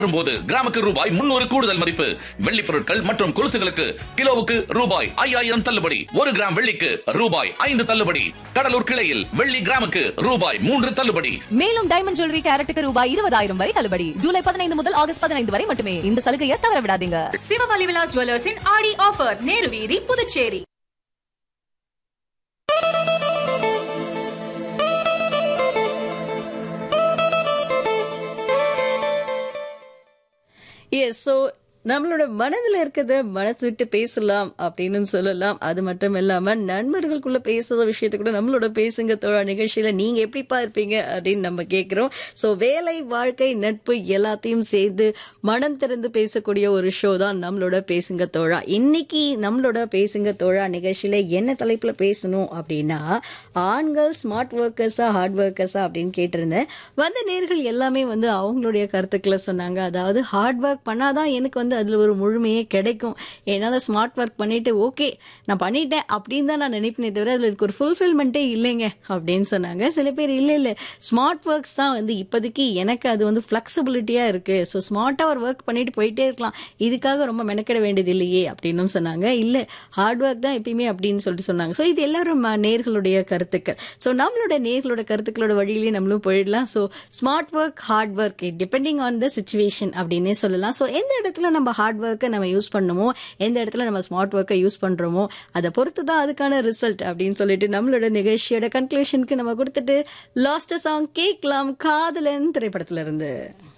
போது கிராமுக்கு ரூபாய் முன்னூறு கூடுதல் மதிப்பு வெள்ளி பொருட்கள் மற்றும் கொலுசுகளுக்கு கிலோவுக்கு ரூபாய் ஐயாயிரம் தள்ளுபடி ஒரு கிராம் வெள்ளிக்கு ரூபாய் ஐந்து தள்ளுபடி கடலூர் கிளையில் வெள்ளி கிராமுக்கு ரூபாய் மூன்று தள்ளுபடி மேலும் டைமண்ட் ஜுவல்லரி கேரட்டுக்கு ரூபாய் இருபதாயிரம் வரை தள்ளுபடி ஜூலை பதினைந்து முதல் ஆகஸ்ட் பதினைந்து வரை மட்டுமே இந்த சலுகையை தவற விடாதீங்க சிவவலி விலாஸ் ஜுவல்லர்ஸின் ஆடி ஆஃபர் நேரு வீதி புதுச்சேரி எஸ் ஸோ நம்மளோட மனதில் இருக்கிறத மனசு விட்டு பேசலாம் அப்படின்னு சொல்லலாம் அது மட்டும் இல்லாமல் நண்பர்களுக்குள்ள பேசுற விஷயத்த கூட நம்மளோட பேசுங்க தோழா நிகழ்ச்சியில் நீங்கள் எப்படிப்பா இருப்பீங்க அப்படின்னு நம்ம கேட்குறோம் ஸோ வேலை வாழ்க்கை நட்பு எல்லாத்தையும் சேர்ந்து மனம் திறந்து பேசக்கூடிய ஒரு ஷோ தான் நம்மளோட பேசுங்க தோழா இன்னைக்கு நம்மளோட பேசுங்க தோழா நிகழ்ச்சியில் என்ன தலைப்பில் பேசணும் அப்படின்னா ஆண்கள் ஸ்மார்ட் ஒர்க்கர்ஸா ஹார்ட் ஒர்க்கர்ஸா அப்படின்னு கேட்டிருந்தேன் வந்த நேர்கள் எல்லாமே வந்து அவங்களுடைய கருத்துக்களை சொன்னாங்க அதாவது ஹார்ட் ஒர்க் பண்ணாதான் எனக்கு வந்து அதில் ஒரு முழுமையே கிடைக்கும் என்னால் ஸ்மார்ட் ஒர்க் பண்ணிட்டு ஓகே நான் பண்ணிட்டேன் அப்படின்னு தான் நான் நினைப்பேனே தவிர அதில் எனக்கு ஒரு ஃபுல்ஃபில்மெண்ட்டே இல்லைங்க அப்படின்னு சொன்னாங்க சில பேர் இல்லை இல்லை ஸ்மார்ட் ஒர்க்ஸ் தான் வந்து இப்போதைக்கு எனக்கு அது வந்து ஃப்ளெக்சிபிலிட்டியாக இருக்குது ஸோ ஸ்மார்ட்டாக ஒரு ஒர்க் பண்ணிட்டு போயிட்டே இருக்கலாம் இதுக்காக ரொம்ப மெனக்கிட வேண்டியது இல்லையே அப்படின்னும் சொன்னாங்க இல்லை ஹார்ட் ஒர்க் தான் எப்பயுமே அப்படின்னு சொல்லிட்டு சொன்னாங்க ஸோ இது எல்லாரும் ம- நேர்களுடைய கருத்துக்கள் ஸோ நம்மளோட நேர்களோட கருத்துக்களோட வழியிலேயே நம்மளும் போயிடலாம் so smart work hard work depending on the situation அப்படின்னே சொல்லலாம் ஸோ எந்த இடத்துல நம்ம ஹார்ட் ஒர்க்கை நம்ம யூஸ் பண்ணுமோ எந்த இடத்துல நம்ம ஸ்மார்ட் ஒர்க்கை யூஸ் பண்ணுறோமோ அதை பொறுத்து தான் அதுக்கான ரிசல்ட் அப்படின்னு சொல்லிட்டு நம்மளோட நிகழ்ச்சியோட கன்க்ளூஷனுக்கு நம்ம கொடுத்துட்டு லாஸ்ட் சாங் கேட்கலாம் காதலன் திரைப்படத்துல இருந்து